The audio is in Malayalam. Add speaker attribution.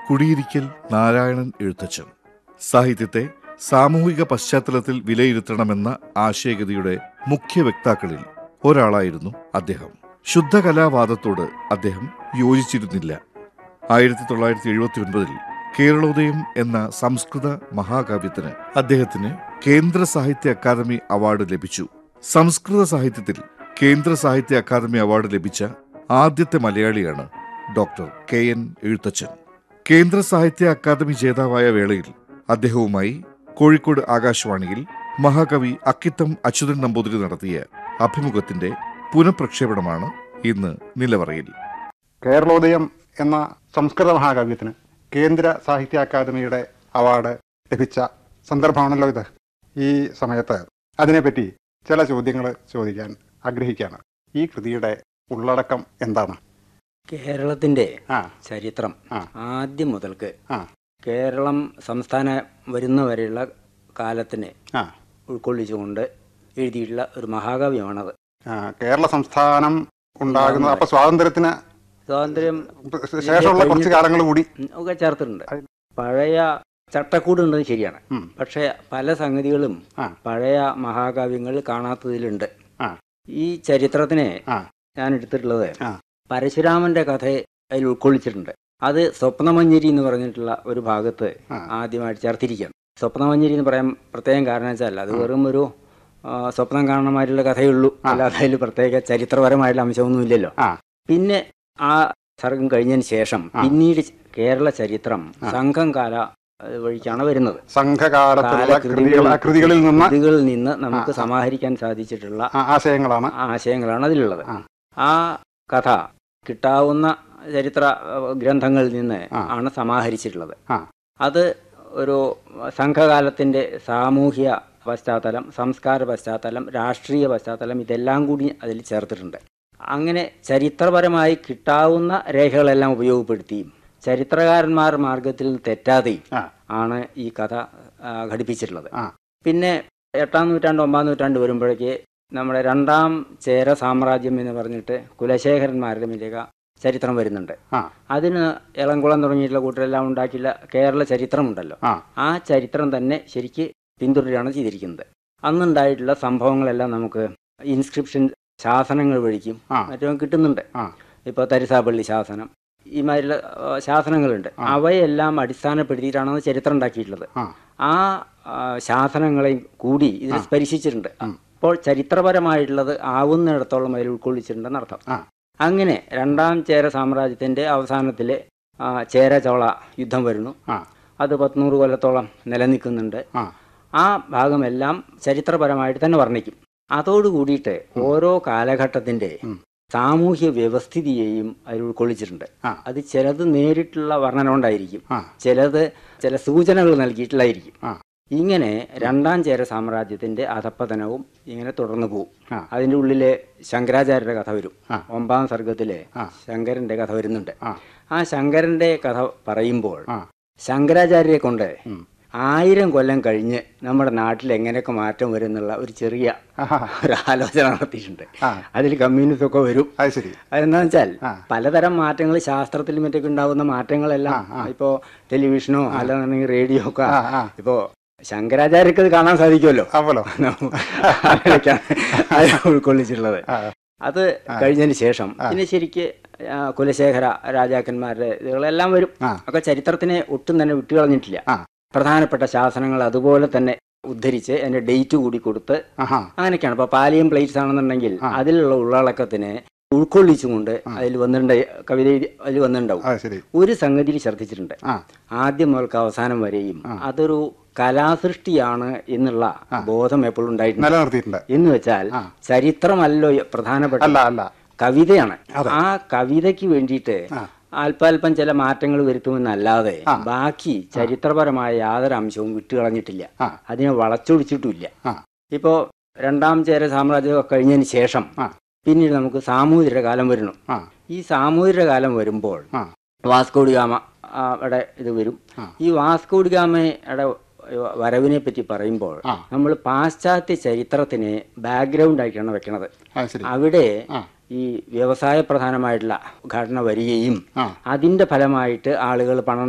Speaker 1: കുടിയിരിക്കൽ നാരായണൻ എഴുത്തച്ഛൻ സാഹിത്യത്തെ സാമൂഹിക പശ്ചാത്തലത്തിൽ വിലയിരുത്തണമെന്ന ആശയഗതിയുടെ മുഖ്യ വക്താക്കളിൽ ഒരാളായിരുന്നു അദ്ദേഹം ശുദ്ധകലാവാദത്തോട് അദ്ദേഹം യോജിച്ചിരുന്നില്ല ആയിരത്തി തൊള്ളായിരത്തി എഴുപത്തി ഒൻപതിൽ കേരളോദയം എന്ന സംസ്കൃത മഹാകാവ്യത്തിന് അദ്ദേഹത്തിന് കേന്ദ്ര സാഹിത്യ അക്കാദമി അവാർഡ് ലഭിച്ചു സംസ്കൃത സാഹിത്യത്തിൽ കേന്ദ്ര സാഹിത്യ അക്കാദമി അവാർഡ് ലഭിച്ച ആദ്യത്തെ മലയാളിയാണ് ഡോക്ടർ കെ എൻ എഴുത്തച്ഛൻ കേന്ദ്ര സാഹിത്യ അക്കാദമി ജേതാവായ വേളയിൽ അദ്ദേഹവുമായി കോഴിക്കോട് ആകാശവാണിയിൽ മഹാകവി അക്കിത്തം അച്യുതൻ നമ്പൂതിരി നടത്തിയ അഭിമുഖത്തിന്റെ പുനഃപ്രക്ഷേപണമാണ് ഇന്ന് നിലവറയിൽ
Speaker 2: കേരളോദയം എന്ന സംസ്കൃത മഹാകാവ്യത്തിന് കേന്ദ്ര സാഹിത്യ അക്കാദമിയുടെ അവാർഡ് ലഭിച്ച സന്ദർഭമാണല്ലോ ഇത് ഈ സമയത്ത് അതിനെപ്പറ്റി ചില ചോദ്യങ്ങൾ ചോദിക്കാൻ ആഗ്രഹിക്കുകയാണ് ഈ കൃതിയുടെ ഉള്ളടക്കം എന്താണ്
Speaker 3: കേരളത്തിന്റെ
Speaker 2: ആ
Speaker 3: ചരിത്രം
Speaker 2: ആ.
Speaker 3: ആദ്യം മുതൽക്ക്
Speaker 2: ആ
Speaker 3: കേരളം സംസ്ഥാനം വരുന്നവരെയുള്ള കാലത്തിനെ
Speaker 2: ആ
Speaker 3: ഉൾക്കൊള്ളിച്ചുകൊണ്ട് എഴുതിയിട്ടുള്ള ഒരു മഹാകാവ്യമാണത്
Speaker 2: ആ, കേരള സംസ്ഥാനം ഉണ്ടാകുന്നത് അപ്പൊ സ്വാതന്ത്ര്യത്തിന്
Speaker 3: സ്വാതന്ത്ര്യം
Speaker 2: ശേഷമുള്ള കുറച്ച് കാലങ്ങൾ കൂടി
Speaker 3: ഉം, ഒക്കെ ചേർത്തിട്ടുണ്ട്
Speaker 2: അത്
Speaker 3: പഴയ ചട്ടക്കൂട് ഉണ്ടെന്ന് ശരിയാണ്
Speaker 2: ഉം.
Speaker 3: പക്ഷെ പല സംഗതികളും
Speaker 2: ആ.
Speaker 3: പഴയ മഹാകാവ്യങ്ങൾ കാണാത്തതിലുണ്ട്
Speaker 2: ആ.
Speaker 3: ഈ ചരിത്രത്തിനെ
Speaker 2: ആ.
Speaker 3: ഞാൻ എടുത്തിട്ടുള്ളത്
Speaker 2: ആ.
Speaker 3: പരശുരാമന്റെ കഥയെ അതിൽ ഉൾക്കൊള്ളിച്ചിട്ടുണ്ട് അത് സ്വപ്നമഞ്ജരി എന്ന് പറഞ്ഞിട്ടുള്ള ഒരു ഭാഗത്ത്
Speaker 2: ആ.
Speaker 3: ആദ്യമായിട്ട് ചേർത്തിരിക്കുകയാണ് സ്വപ്നമഞ്ജരി എന്ന് പറയാൻ പ്രത്യേകം കാരണം വെച്ചാൽ അത് വെറും ഒരു ആ, സ്വപ്നം കാണണമായിട്ടുള്ള കഥയുള്ളൂ അല്ലാതെ അതിൽ പ്രത്യേക ചരിത്രപരമായിട്ടുള്ള അംശമൊന്നുമില്ലല്ലോ
Speaker 2: ആ
Speaker 3: പിന്നെ ആ സർഗം കഴിഞ്ഞതിന് ശേഷം പിന്നീട് കേരള ചരിത്രം സംഘം കാല ഏഹ്, വഴിക്കാണ് വരുന്നത്
Speaker 2: സംഘകാലത്തുള്ള
Speaker 3: കാലകൃതികൾ-
Speaker 2: കൃതികൾ ആ കൃതികളിൽ നിന്ന്
Speaker 3: കൃതികളിൽ നിന്ന് നമുക്ക് സമാഹരിക്കാൻ സാധിച്ചിട്ടുള്ള
Speaker 2: ആ ആശയങ്ങളാണ്
Speaker 3: ആശയങ്ങളാണ് അതിലുള്ളത്
Speaker 2: ആ.
Speaker 3: ആ കഥ കിട്ടാവുന്ന ചരിത്ര ഏഹ്, ഗ്രന്ഥങ്ങളിൽ നിന്ന്
Speaker 2: ആ.
Speaker 3: ആണ് സമാഹരിച്ചിട്ടുള്ളത്
Speaker 2: ആ
Speaker 3: അത് ഒരു സംഘകാലത്തിന്റെ സാമൂഹ്യ പശ്ചാത്തലം സംസ്കാര പശ്ചാത്തലം രാഷ്ട്രീയ പശ്ചാത്തലം ഇതെല്ലാം കൂടി അതിൽ ചേർത്തിട്ടുണ്ട് അങ്ങനെ ചരിത്രപരമായി കിട്ടാവുന്ന രേഖകളെല്ലാം ഉപയോഗപ്പെടുത്തിയും ചരിത്രകാരന്മാർ മാർഗത്തിൽ നിന്ന് തെറ്റാതെയും
Speaker 2: ആ
Speaker 3: ആണ് ഈ കഥ ആ, ഘടിപ്പിച്ചിട്ടുള്ളത്
Speaker 2: ആ.
Speaker 3: പിന്നെ എട്ടാം നൂറ്റാണ്ട് ഒമ്പതാം നൂറ്റാണ്ട് വരുമ്പോഴേക്ക് നമ്മുടെ രണ്ടാം ചേര സാമ്രാജ്യം എന്ന് പറഞ്ഞിട്ട് കുലശേഖരന്മാരുടെ മിലക ചരിത്രം വരുന്നുണ്ട്
Speaker 2: ആ
Speaker 3: അതിന് ഇളംകുളം തുടങ്ങിയിട്ടുള്ള കൂട്ടരെല്ലാം ഉണ്ടാക്കിയുള്ള കേരള ചരിത്രമുണ്ടല്ലോ
Speaker 2: ആ
Speaker 3: ആ ചരിത്രം തന്നെ ശരിക്ക് പിന്തുടരുകയാണ് ചെയ്തിരിക്കുന്നത് അന്നുണ്ടായിട്ടുള്ള സംഭവങ്ങളെല്ലാം നമുക്ക് ഇൻസ്ക്രിപ്ഷൻ ശാസനങ്ങൾ വഴിക്കും
Speaker 2: ആ
Speaker 3: മറ്റും കിട്ടുന്നുണ്ട്
Speaker 2: ആ
Speaker 3: ഇപ്പോൾ തരിസാപ്പള്ളി ശാസനം ഈ മാതിരിയുള്ള ആ, ശാസനങ്ങളുണ്ട് അവയെല്ലാം അടിസ്ഥാനപ്പെടുത്തിയിട്ടാണ് ചരിത്രം ഉണ്ടാക്കിയിട്ടുള്ളത്
Speaker 2: ആ
Speaker 3: ആ ആ, ശാസനങ്ങളെയും കൂടി ഇതിൽ സ്പരിശിച്ചിട്ടുണ്ട് അപ്പോൾ ചരിത്രപരമായിട്ടുള്ളത് ആവുന്നിടത്തോളം അതിൽ ഉൾക്കൊള്ളിച്ചിട്ടുണ്ടെന്ന് അർത്ഥം
Speaker 2: ആ
Speaker 3: അങ്ങനെ രണ്ടാം ചേര സാമ്രാജ്യത്തിന്റെ അവസാനത്തിലെ ആ, ചേര ചോള യുദ്ധം വരുന്നു
Speaker 2: ആ
Speaker 3: അത് പത്തുനൂറ് കൊല്ലത്തോളം നിലനിൽക്കുന്നുണ്ട്
Speaker 2: ആ
Speaker 3: ആ ഭാഗമെല്ലാം ചരിത്രപരമായിട്ട് തന്നെ വർണ്ണിക്കും അതോട് കൂടിയിട്ട് ഓരോ കാലഘട്ടത്തിന്റെ
Speaker 2: ഉം.
Speaker 3: സാമൂഹ്യ വ്യവസ്ഥിതിയെയും അതിൽ ഉൾക്കൊള്ളിച്ചിട്ടുണ്ട്
Speaker 2: ആ.
Speaker 3: അത് ചിലത് നേരിട്ടുള്ള വർണ്ണന കൊണ്ടായിരിക്കും
Speaker 2: ആ
Speaker 3: ചിലത് ചില സൂചനകൾ നൽകിയിട്ടുള്ളതായിരിക്കും
Speaker 2: ആ
Speaker 3: ഇങ്ങനെ രണ്ടാം ചേര സാമ്രാജ്യത്തിന്റെ അധപ്പതനവും ഇങ്ങനെ തുടർന്നു പോകും
Speaker 2: ആ.
Speaker 3: അതിന്റെ ഉള്ളിലെ ശങ്കരാചാര്യരുടെ കഥ വരും
Speaker 2: ആ.
Speaker 3: ഒമ്പതാം സർഗത്തിലെ
Speaker 2: ആ.
Speaker 3: ശങ്കരന്റെ കഥ വരുന്നുണ്ട്
Speaker 2: ആ
Speaker 3: ആ ശങ്കരന്റെ കഥ പറയുമ്പോൾ
Speaker 2: ആ
Speaker 3: ശങ്കരാചാര്യരെ കൊണ്ട്
Speaker 2: ഉം.
Speaker 3: ആയിരം കൊല്ലം കഴിഞ്ഞ് നമ്മുടെ നാട്ടിൽ എങ്ങനെയൊക്കെ മാറ്റം വരും എന്നുള്ള ഒരു ചെറിയ
Speaker 2: ആഹാ.
Speaker 3: ഒരു ആലോചന നടത്തിയിട്ടുണ്ട്
Speaker 2: ആ
Speaker 3: അതിൽ കമ്മ്യൂണിസം ഒക്കെ വരും
Speaker 2: അത് ശരി
Speaker 3: അതെന്താ വെച്ചാൽ
Speaker 2: ആ.
Speaker 3: പലതരം മാറ്റങ്ങൾ ശാസ്ത്രത്തിലും മറ്റൊക്കെ ഉണ്ടാവുന്ന മാറ്റങ്ങളെല്ലാം
Speaker 2: ആ, ആ.
Speaker 3: ഇപ്പോ ടെലിവിഷനോ അല്ലാന്നുണ്ടെങ്കിൽ റേഡിയോ ഒക്കെ
Speaker 2: ആ ആ
Speaker 3: ഇപ്പോ ശങ്കരാചാര്യർക്ക് അത് കാണാൻ സാധിക്കുമല്ലോ
Speaker 2: അവലോ
Speaker 3: അതിലൊക്കെയാണ് അത് ഉൾക്കൊള്ളിച്ചിട്ടുള്ളത്
Speaker 2: ആ
Speaker 3: അത് കഴിഞ്ഞതിന് ശേഷം പിന്നെ ശരിക്ക് ആ, കുലശേഖര രാജാക്കന്മാരുടെ ഇതുകളെല്ലാം വരും
Speaker 2: ആ.
Speaker 3: ഒക്കെ ചരിത്രത്തിനെ ഒട്ടും തന്നെ വിട്ടുകളഞ്ഞിട്ടില്ല
Speaker 2: ആ.
Speaker 3: പ്രധാനപ്പെട്ട ശാസനങ്ങൾ അതുപോലെ തന്നെ ഉദ്ധരിച്ച് അതിന്റെ ഡേറ്റ് കൂടി കൊടുത്ത്
Speaker 2: ആഹാ
Speaker 3: അങ്ങനെയൊക്കെയാണ് ഇപ്പൊ പാലിയം പ്ലേറ്റ്സ് ആണെന്നുണ്ടെങ്കിൽ അതിലുള്ള ഉള്ളടക്കത്തിനെ ഉൾക്കൊള്ളിച്ചുകൊണ്ട് അതിൽ വന്നിട്ടുണ്ട് കവിത എഴുതി- അതിൽ വന്നിട്ടുണ്ടാവും
Speaker 2: അത് ശരി
Speaker 3: ഒരു സംഗതിയിൽ ശ്രദ്ധിച്ചിട്ടുണ്ട്
Speaker 2: ആ
Speaker 3: ആദ്യം മുതൽക്ക് അവസാനം വരെയും അതൊരു കലാസൃഷ്ടിയാണ് എന്നുള്ള ബോധം എപ്പോഴും ഉണ്ടായിട്ടുണ്ട്
Speaker 2: നിലനിർത്തിയിട്ടുണ്ട്
Speaker 3: എന്ന് വെച്ചാൽ ചരിത്രമല്ലോ പ്രധാനപ്പെട്ട
Speaker 2: അല്ല അല്ല
Speaker 3: കവിതയാണ് ആ കവിതയ്ക്ക് വേണ്ടിയിട്ട്
Speaker 2: ആ.
Speaker 3: അല്പാൽപ്പം ചില മാറ്റങ്ങൾ വരുത്തുമെന്നല്ലാതെ ബാക്കി ചരിത്രപരമായ യാതൊരു അംശവും വിട്ടുകളഞ്ഞിട്ടില്ല
Speaker 2: ആ.
Speaker 3: അതിനെ വളച്ചൊടിച്ചിട്ടുമില്ല
Speaker 2: ആ
Speaker 3: ഇപ്പോ രണ്ടാം ചേര സാമ്രാജ്യം കഴിഞ്ഞതിന് ശേഷം
Speaker 2: ആ.
Speaker 3: പിന്നീട് നമുക്ക് സാമൂതിര കാലം വരുന്നു
Speaker 2: ആ
Speaker 3: ഈ സാമൂതിര കാലം വരുമ്പോൾ
Speaker 2: ആ
Speaker 3: വാസ്കോഡി ഗാമ ആ, യുടെ ഇത് വരും
Speaker 2: ആ.
Speaker 3: ഈ വാസ്കോഡി ഗാമയുടെ വരവിനെ പറ്റി പറയുമ്പോൾ
Speaker 2: ആ.
Speaker 3: നമ്മൾ പാശ്ചാത്യ ചരിത്രത്തിനെ ബാക്ക്ഗ്രൗണ്ട് ആയിട്ടാണ് വെക്കണത്
Speaker 2: അത് ശരി
Speaker 3: അവിടെ
Speaker 2: ആ
Speaker 3: ഈ വ്യവസായ പ്രധാനമായിട്ടുള്ള ഘടന വരികയും
Speaker 2: ആ
Speaker 3: അതിന്റെ ഫലമായിട്ട് ആളുകൾ പണം